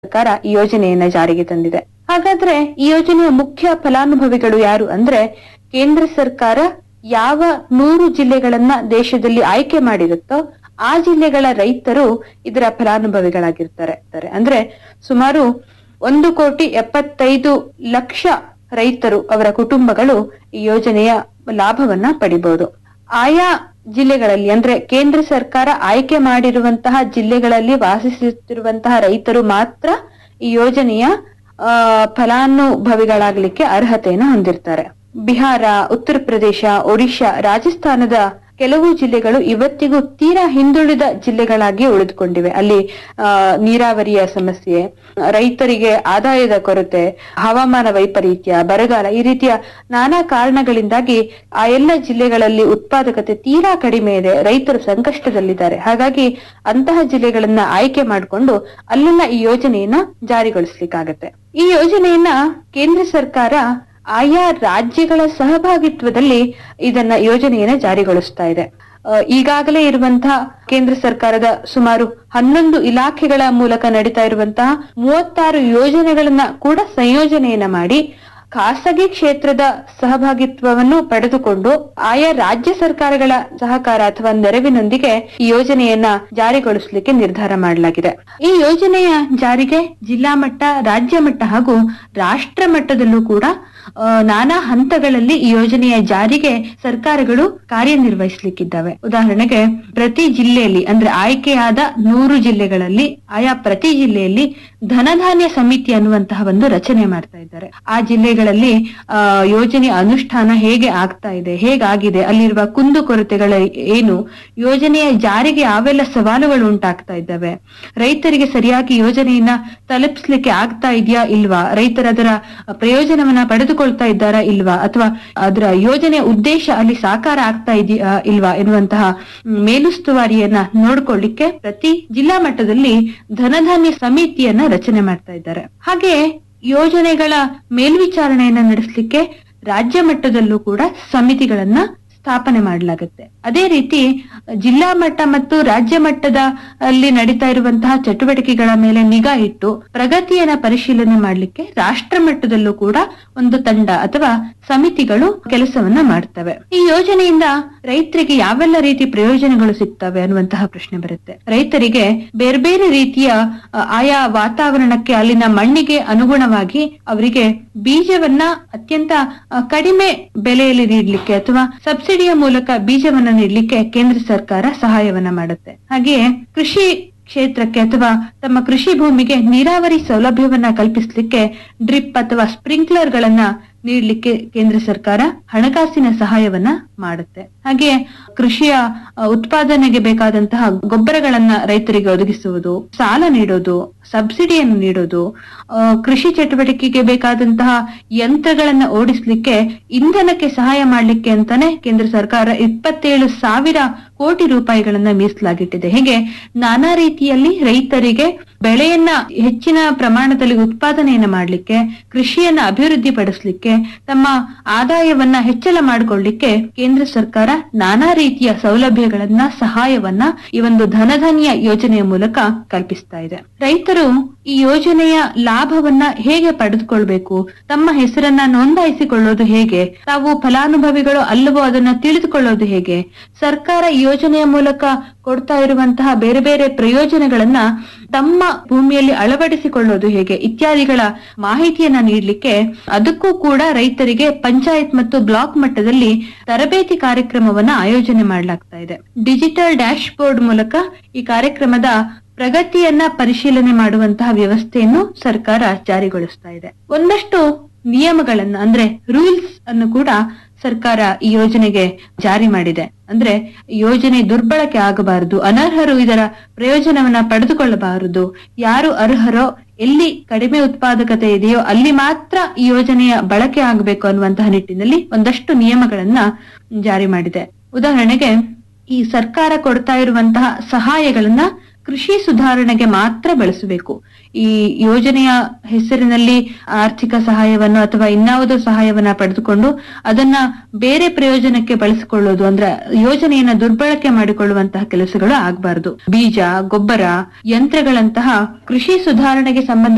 ಸರ್ಕಾರ ಈ ಯೋಜನೆಯನ್ನ ಜಾರಿಗೆ ತಂದಿದೆ ಹಾಗಾದ್ರೆ ಈ ಯೋಜನೆಯ ಮುಖ್ಯ ಫಲಾನುಭವಿಗಳು ಯಾರು ಅಂದ್ರೆ ಕೇಂದ್ರ ಸರ್ಕಾರ ಯಾವ ನೂರು ಜಿಲ್ಲೆಗಳನ್ನ ದೇಶದಲ್ಲಿ ಆಯ್ಕೆ ಮಾಡಿರುತ್ತೋ ಆ ಜಿಲ್ಲೆಗಳ ರೈತರು ಇದರ ಫಲಾನುಭವಿಗಳಾಗಿರ್ತಾರೆ ತಾರೆ. ಅಂದ್ರೆ ಸುಮಾರು ಒಂದು ಕೋಟಿ ಎಪ್ಪತ್ತೈದು ಲಕ್ಷ ರೈತರು ಅವರ ಕುಟುಂಬಗಳು ಈ ಯೋಜನೆಯ ಲಾಭವನ್ನ ಪಡಿಬಹುದು ಆಯಾ ಜಿಲ್ಲೆಗಳಲ್ಲಿ ಅಂದ್ರೆ ಕೇಂದ್ರ ಸರ್ಕಾರ ಆಯ್ಕೆ ಮಾಡಿರುವಂತಹ ಜಿಲ್ಲೆಗಳಲ್ಲಿ ವಾಸಿಸುತ್ತಿರುವಂತಹ ರೈತರು ಮಾತ್ರ ಈ ಯೋಜನೆಯ ಆ ಫಲಾನುಭವಿಗಳಾಗ್ಲಿಕ್ಕೆ ಅರ್ಹತೆಯನ್ನು ಹೊಂದಿರ್ತಾರೆ ಬಿಹಾರ ಉತ್ತರ ಪ್ರದೇಶ ಒಡಿಶಾ ರಾಜಸ್ಥಾನದ ಕೆಲವು ಜಿಲ್ಲೆಗಳು ಇವತ್ತಿಗೂ ತೀರಾ ಹಿಂದುಳಿದ ಜಿಲ್ಲೆಗಳಾಗಿ ಉಳಿದುಕೊಂಡಿವೆ ಅಲ್ಲಿ ಆ, ನೀರಾವರಿಯ ಸಮಸ್ಯೆ ರೈತರಿಗೆ ಆದಾಯದ ಕೊರತೆ ಹವಾಮಾನ ವೈಪರೀತ್ಯ ಬರಗಾಲ ಈ ರೀತಿಯ ನಾನಾ ಕಾರಣಗಳಿಂದಾಗಿ ಆ ಎಲ್ಲ ಜಿಲ್ಲೆಗಳಲ್ಲಿ ಉತ್ಪಾದಕತೆ ತೀರಾ ಕಡಿಮೆ ಇದೆ ರೈತರು ಸಂಕಷ್ಟದಲ್ಲಿದ್ದಾರೆ ಹಾಗಾಗಿ ಅಂತಹ ಜಿಲ್ಲೆಗಳನ್ನ ಆಯ್ಕೆ ಮಾಡಿಕೊಂಡು ಅಲ್ಲೆಲ್ಲ ಈ ಯೋಜನೆಯನ್ನ ಜಾರಿಗೊಳಿಸ್ಲಿಕ್ಕಾಗತ್ತೆ ಈ ಯೋಜನೆಯನ್ನ ಕೇಂದ್ರ ಸರ್ಕಾರ ಆಯಾ ರಾಜ್ಯಗಳ ಸಹಭಾಗಿತ್ವದಲ್ಲಿ ಇದನ್ನ ಯೋಜನೆಯನ್ನ ಜಾರಿಗೊಳಿಸ್ತಾ ಇದೆ ಆ, ಈಗಾಗಲೇ ಇರುವಂತಹ ಕೇಂದ್ರ ಸರ್ಕಾರದ ಸುಮಾರು ಹನ್ನೊಂದು ಇಲಾಖೆಗಳ ಮೂಲಕ ನಡೀತಾ ಇರುವಂತಹ ಮೂವತ್ತಾರು ಯೋಜನೆಗಳನ್ನ ಕೂಡ ಸಂಯೋಜನೆಯನ್ನ ಮಾಡಿ ಖಾಸಗಿ ಕ್ಷೇತ್ರದ ಸಹಭಾಗಿತ್ವವನ್ನು ಪಡೆದುಕೊಂಡು ಆಯಾ ರಾಜ್ಯ ಸರ್ಕಾರಗಳ ಸಹಕಾರ ಅಥವಾ ನೆರವಿನೊಂದಿಗೆ ಈ ಯೋಜನೆಯನ್ನ ಜಾರಿಗೊಳಿಸಲಿಕ್ಕೆ ನಿರ್ಧಾರ ಮಾಡಲಾಗಿದೆ ಈ ಯೋಜನೆಯ ಜಾರಿಗೆ ಜಿಲ್ಲಾ ಮಟ್ಟ ರಾಜ್ಯ ಮಟ್ಟ ಹಾಗೂ ರಾಷ್ಟ್ರ ಮಟ್ಟದಲ್ಲೂ ಕೂಡ ಆ, ನಾನಾ ಹಂತಗಳಲ್ಲಿ ಈ ಯೋಜನೆಯ ಜಾರಿಗೆ ಸರ್ಕಾರಗಳು ಕಾರ್ಯನಿರ್ವಹಿಸಲಿಕ್ಕಿದ್ದಾವೆ ಉದಾಹರಣೆಗೆ ಪ್ರತಿ ಜಿಲ್ಲೆಯಲ್ಲಿ ಅಂದ್ರೆ ಆಯ್ಕೆಯಾದ ನೂರು ಜಿಲ್ಲೆಗಳಲ್ಲಿ ಆಯಾ ಪ್ರತಿ ಜಿಲ್ಲೆಯಲ್ಲಿ ಧನಧಾನ್ಯ ಸಮಿತಿ ಅನ್ನುವಂತಹ ಒಂದು ರಚನೆ ಮಾಡ್ತಾ ಇದ್ದಾರೆ ಆ ಜಿಲ್ಲೆಗಳಲ್ಲಿ ಆ ಯೋಜನೆ ಅನುಷ್ಠಾನ ಹೇಗೆ ಆಗ್ತಾ ಇದೆ ಹೇಗಾಗಿದೆ ಅಲ್ಲಿರುವ ಕುಂದುಕೊರತೆಗಳ ಏನು ಯೋಜನೆಯ ಜಾರಿಗೆ ಯಾವೆಲ್ಲ ಸವಾಲುಗಳು ಉಂಟಾಗ್ತಾ ಇದ್ದಾವೆ ರೈತರಿಗೆ ಸರಿಯಾಗಿ ಯೋಜನೆಯನ್ನ ತಲುಪಿಸ್ಲಿಕ್ಕೆ ಆಗ್ತಾ ಇದೆಯಾ ಇಲ್ವಾ ರೈತರ ಅದರ ಪ್ರಯೋಜನವನ್ನ ಪಡೆದುಕೊಳ್ತಾ ಇದ್ದಾರಾ ಇಲ್ವಾ ಅಥವಾ ಅದರ ಯೋಜನೆಯ ಉದ್ದೇಶ ಅಲ್ಲಿ ಸಾಕಾರ ಆಗ್ತಾ ಇದೆಯಾ ಇಲ್ವಾ ಎನ್ನುವಂತಹ ಮ್, ಮೇಲುಸ್ತುವಾರಿಯನ್ನ ನೋಡ್ಕೊಳ್ಳಿಕ್ಕೆ ಪ್ರತಿ ಜಿಲ್ಲಾ ಮಟ್ಟದಲ್ಲಿ ಧನಧಾನ್ಯ ಸಮಿತಿಯನ್ನ ರಚನೆ ಮಾಡ್ತಾ ಇದ್ದಾರೆ ಹಾಗೆ ಯೋಜನೆಗಳ ಮೇಲ್ವಿಚಾರಣೆಯನ್ನ ನಡೆಸಲಿಕ್ಕೆ ರಾಜ್ಯ ಮಟ್ಟದಲ್ಲೂ ಕೂಡ ಸಮಿತಿಗಳನ್ನ ಸ್ಥಾಪನೆ ಮಾಡಲಾಗುತ್ತೆ ಅದೇ ರೀತಿ ಜಿಲ್ಲಾ ಮಟ್ಟ ಮತ್ತು ರಾಜ್ಯ ಮಟ್ಟದ ಅಲ್ಲಿ ನಡೀತಾ ಇರುವಂತಹ ಚಟುವಟಿಕೆಗಳ ಮೇಲೆ ನಿಗಾ ಇಟ್ಟು ಪ್ರಗತಿಯನ್ನ ಪರಿಶೀಲನೆ ಮಾಡಲಿಕ್ಕೆ ರಾಷ್ಟ್ರ ಮಟ್ಟದಲ್ಲೂ ಕೂಡ ಒಂದು ತಂಡ ಅಥವಾ ಸಮಿತಿಗಳು ಕೆಲಸವನ್ನ ಮಾಡ್ತವೆ ಈ ಯೋಜನೆಯಿಂದ ರೈತರಿಗೆ ಯಾವೆಲ್ಲ ರೀತಿ ಪ್ರಯೋಜನಗಳು ಸಿಗ್ತವೆ ಅನ್ನುವಂತಹ ಪ್ರಶ್ನೆ ಬರುತ್ತೆ ರೈತರಿಗೆ ಬೇರೆ ಬೇರೆ ರೀತಿಯ ಅ, ಆಯಾ ವಾತಾವರಣಕ್ಕೆ ಅಲ್ಲಿನ ಮಣ್ಣಿಗೆ ಅನುಗುಣವಾಗಿ ಅವರಿಗೆ ಬೀಜವನ್ನ ಅತ್ಯಂತ ಅ, ಕಡಿಮೆ ಬೆಲೆಯಲ್ಲಿ ನೀಡಲಿಕ್ಕೆ ಅಥವಾ ಸಬ್ಸಿಡಿಯ ಮೂಲಕ ಬೀಜವನ್ನ ನೀಡಲಿಕ್ಕೆ ಕೇಂದ್ರ ಸರ್ಕಾರ ಸಹಾಯವನ್ನ ಮಾಡುತ್ತೆ ಹಾಗೆಯೇ ಕೃಷಿ ಕ್ಷೇತ್ರಕ್ಕೆ ಅಥವಾ ತಮ್ಮ ಕೃಷಿ ಭೂಮಿಗೆ ನೀರಾವರಿ ಸೌಲಭ್ಯವನ್ನ ಕಲ್ಪಿಸಲಿಕ್ಕೆ ಡ್ರಿಪ್ ಅಥವಾ ಸ್ಪ್ರಿಂಕ್ಲರ್ ಗಳನ್ನ ನೀಡಲಿಕ್ಕೆ ಕೇಂದ್ರ ಸರ್ಕಾರ ಹಣಕಾಸಿನ ಸಹಾಯವನ್ನ ಮಾಡುತ್ತೆ ಹಾಗೆ ಕೃಷಿಯ ಅ, ಉತ್ಪಾದನೆಗೆ ಬೇಕಾದಂತಹ ಗೊಬ್ಬರಗಳನ್ನ ರೈತರಿಗೆ ಒದಗಿಸುವುದು ಸಾಲ ನೀಡೋದು ಸಬ್ಸಿಡಿಯನ್ನು ನೀಡೋದು ಆ, ಕೃಷಿ ಚಟುವಟಿಕೆಗೆ ಬೇಕಾದಂತಹ ಯಂತ್ರಗಳನ್ನ ಓಡಿಸ್ಲಿಕ್ಕೆ ಇಂಧನಕ್ಕೆ ಸಹಾಯ ಮಾಡ್ಲಿಕ್ಕೆ ಅಂತಾನೆ ಕೇಂದ್ರ ಸರ್ಕಾರ ಇಪ್ಪತ್ತೇಳು ಸಾವಿರ ಕೋಟಿ ರೂಪಾಯಿಗಳನ್ನ ಮೀಸಲಾಗಿಟ್ಟಿದೆ ಹೀಗೆ ನಾನಾ ರೀತಿಯಲ್ಲಿ ರೈತರಿಗೆ ಬೆಳೆಯನ್ನ ಹೆಚ್ಚಿನ ಪ್ರಮಾಣದಲ್ಲಿ ಉತ್ಪಾದನೆಯನ್ನ ಮಾಡ್ಲಿಕ್ಕೆ ಕೃಷಿಯನ್ನ ಅಭಿವೃದ್ಧಿ ಪಡಿಸ್ಲಿಕ್ಕೆ ತಮ್ಮ ಆದಾಯವನ್ನ ಹೆಚ್ಚಳ ಮಾಡಿಕೊಳ್ಳಿಕ್ಕೆ ಕೇಂದ್ರ ಸರ್ಕಾರ ನಾನಾ ರೀತಿಯ ಸೌಲಭ್ಯಗಳನ್ನ ಸಹಾಯವನ್ನ ಈ ಒಂದು ಧನಧಾನ್ಯ ಯೋಜನೆಯ ಮೂಲಕ ಕಲ್ಪಿಸ್ತಾ ಇದೆ ರೈತರು ಈ ಯೋಜನೆಯ ಲಾಭವನ್ನ ಹೇಗೆ ಪಡೆದುಕೊಳ್ಬೇಕು ತಮ್ಮ ಹೆಸರನ್ನ ನೋಂದಾಯಿಸಿಕೊಳ್ಳೋದು ಹೇಗೆ ತಾವು ಫಲಾನುಭವಿಗಳು ಅಲ್ಲವೋ ಅದನ್ನ ತಿಳಿದುಕೊಳ್ಳೋದು ಹೇಗೆ ಸರ್ಕಾರ ಈ ಯೋಜನೆಯ ಮೂಲಕ ಕೊಡ್ತಾ ಇರುವಂತಹ ಬೇರೆ ಬೇರೆ ಪ್ರಯೋಜನಗಳನ್ನ ತಮ್ಮ ಭೂಮಿಯಲ್ಲಿ ಅಳವಡಿಸಿಕೊಳ್ಳೋದು ಹೇಗೆ ಇತ್ಯಾದಿಗಳ ಮಾಹಿತಿಯನ್ನ ನೀಡಲಿಕ್ಕೆ ಅದಕ್ಕೂ ಕೂಡ ರೈತರಿಗೆ ಪಂಚಾಯತ್ ಮತ್ತು ಬ್ಲಾಕ್ ಮಟ್ಟದಲ್ಲಿ ತರಬೇತಿ ಕಾರ್ಯಕ್ರಮವನ್ನ ಆಯೋಜನೆ ಮಾಡಲಾಗ್ತಾ ಇದೆ ಡಿಜಿಟಲ್ ಡ್ಯಾಶ್ ಬೋರ್ಡ್ ಮೂಲಕ ಈ ಕಾರ್ಯಕ್ರಮದ ಪ್ರಗತಿಯನ್ನ ಪರಿಶೀಲನೆ ಮಾಡುವಂತಹ ವ್ಯವಸ್ಥೆಯನ್ನು ಸರ್ಕಾರ ಜಾರಿಗೊಳಿಸ್ತಾ ಇದೆ ಒಂದಷ್ಟು ನಿಯಮಗಳನ್ನ ಅಂದ್ರೆ ರೂಲ್ಸ್ ಅನ್ನು ಕೂಡ ಸರ್ಕಾರ ಈ ಯೋಜನೆಗೆ ಜಾರಿ ಮಾಡಿದೆ ಅಂದ್ರೆ ಯೋಜನೆ ದುರ್ಬಳಕೆ ಆಗಬಾರದು ಅನರ್ಹರು ಇದರ ಪ್ರಯೋಜನವನ್ನ ಪಡೆದುಕೊಳ್ಳಬಾರದು ಯಾರು ಅರ್ಹರೋ ಎಲ್ಲಿ ಕಡಿಮೆ ಉತ್ಪಾದಕತೆ ಇದೆಯೋ ಅಲ್ಲಿ ಮಾತ್ರ ಈ ಯೋಜನೆಯ ಬಳಕೆ ಆಗಬೇಕು ಅನ್ನುವಂತಹ ನಿಟ್ಟಿನಲ್ಲಿ ಒಂದಷ್ಟು ನಿಯಮಗಳನ್ನ ಜಾರಿ ಮಾಡಿದೆ ಉದಾಹರಣೆಗೆ ಈ ಸರ್ಕಾರ ಕೊಡ್ತಾ ಇರುವಂತಹ ಸಹಾಯಗಳನ್ನ ಕೃಷಿ ಸುಧಾರಣೆಗೆ ಮಾತ್ರ ಬಳಸಬೇಕು ಈ ಯೋಜನೆಯ ಹೆಸರಿನಲ್ಲಿ ಆರ್ಥಿಕ ಸಹಾಯವನ್ನು ಅಥವಾ ಇನ್ನಾವುದೋ ಸಹಾಯವನ್ನ ಪಡೆದುಕೊಂಡು ಅದನ್ನ ಬೇರೆ ಪ್ರಯೋಜನಕ್ಕೆ ಬಳಸಿಕೊಳ್ಳೋದು ಅಂದ್ರೆ ಯೋಜನೆಯನ್ನ ದುರ್ಬಳಕೆ ಮಾಡಿಕೊಳ್ಳುವಂತಹ ಕೆಲಸಗಳು ಆಗಬಾರದು ಬೀಜ ಗೊಬ್ಬರ ಯಂತ್ರಗಳಂತಹ ಕೃಷಿ ಸುಧಾರಣೆಗೆ ಸಂಬಂಧ